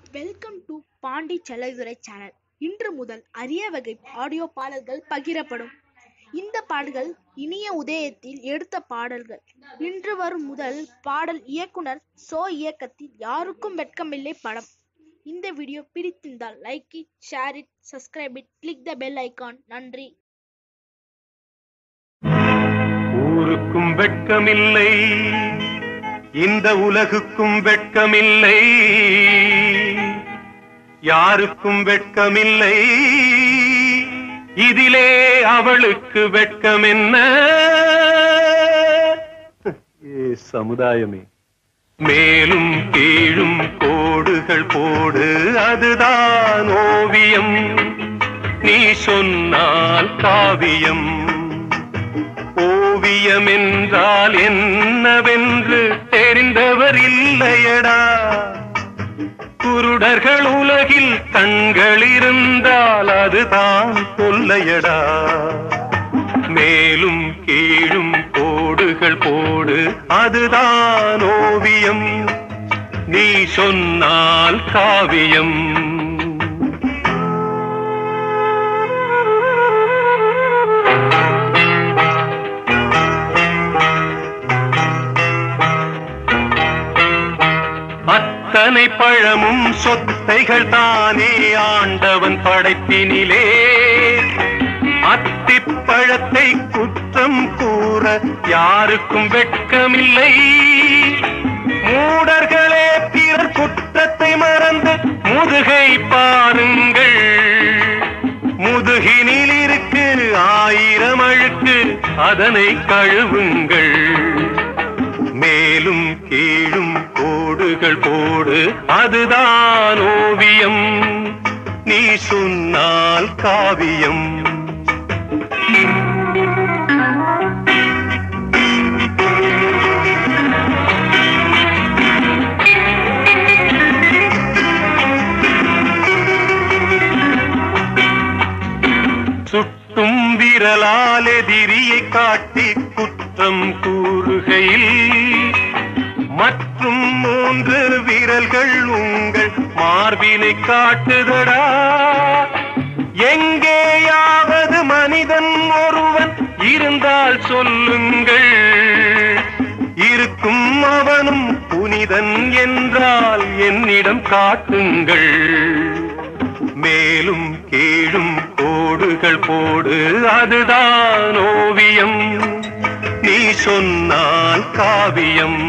welcome to Pandi Sellathurai channel இன்று முதல் அரிய வகை ஆடியோ பாடல்கள் பகிரப்படும் இந்த பாடல்கள் இனிய உதயத்தில் எடுத்த பாடல்கள் இன்று வரும் முதல் பாடல் இயக்குனர் சோ இயக்கத்தில் யாருக்கும் வெட்கமில்லை படம் இந்த வீடியோ பிடித்திருந்தால் like it share it subscribe it click the bell icon நன்றி ஊருக்கும் வெட்கமில்லை இந்த உலகுக்கும் வெட்கமில்லை யாருக்கும் வெட்கமில்லை இதிலே அவளுக்கு வெட்கம் என்ன ஏ சமுதாயமே மேலும் கீழும் கோடுகள் போடு அதுதான் ஓவியம் நீ சொன்னால் காவியம் ஓவியம் என்றால் என்னவென்று தெரிந்தவர் இல்லையடா குருடர்கள் உலகில் கண்கள் இருந்தால் அதுதான் கொல்லையடா மேலும் கீழும் கோடுகள் போடு அதுதான் ஓவியம் நீ சொன்னால் காவியம் அத்தனை பழமும் சொத்தைகள் தானே ஆண்டவன் படைப்பினிலே அத்திப்பழத்தை குற்றம் கூற யாருக்கும் வெட்கமில்லை மூடர்களே பிறர் குற்றத்தை மறந்து முதுகை பாருங்கள் முதுகினில் இருக்கு ஆயிரம் அழுக்கு அதனை கழுவுங்கள் மேலும் கீழும் கோடுகள் போடு அதுதான் ஓவியம் நீ சொன்னால் காவியம் சுட்டும் விரலால் எதிரியை காட்டி குற்றம் கூறுகையில் மற்றும் மூன்று விரல்கள் உங்கள் மார்பினை காட்டுதடா எங்கேயாவது மனிதன் ஒருவன் இருந்தால் சொல்லுங்கள் இருக்கும் அவனும் புனிதன் என்றால் என்னிடம் காட்டுங்கள் மேலும் கீழும் கோடுகள் போடு அதுதான் ஓவியம் நீ சொன்னால் காவியம்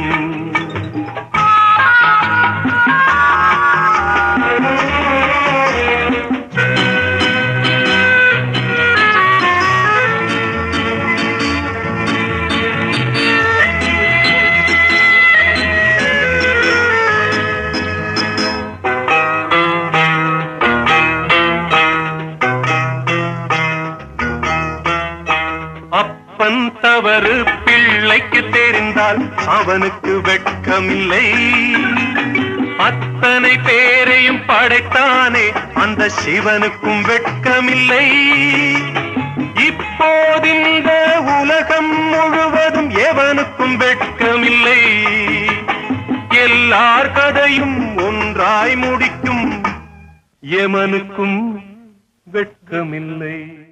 அப்பன் தவறு பிள்ளைக்கு தெரிந்தால் அவனுக்கு வெட்கமில்லை அத்தனை பேரையும் படைத்தானே அந்த சிவனுக்கும் வெட்கமில்லை இப்போதிந்த உலகம் முழுவதும் எவனுக்கும் வெட்கமில்லை எல்லார் கதையும் ஒன்றாய் முடிக்கும் எமனுக்கும் வெட்கமில்லை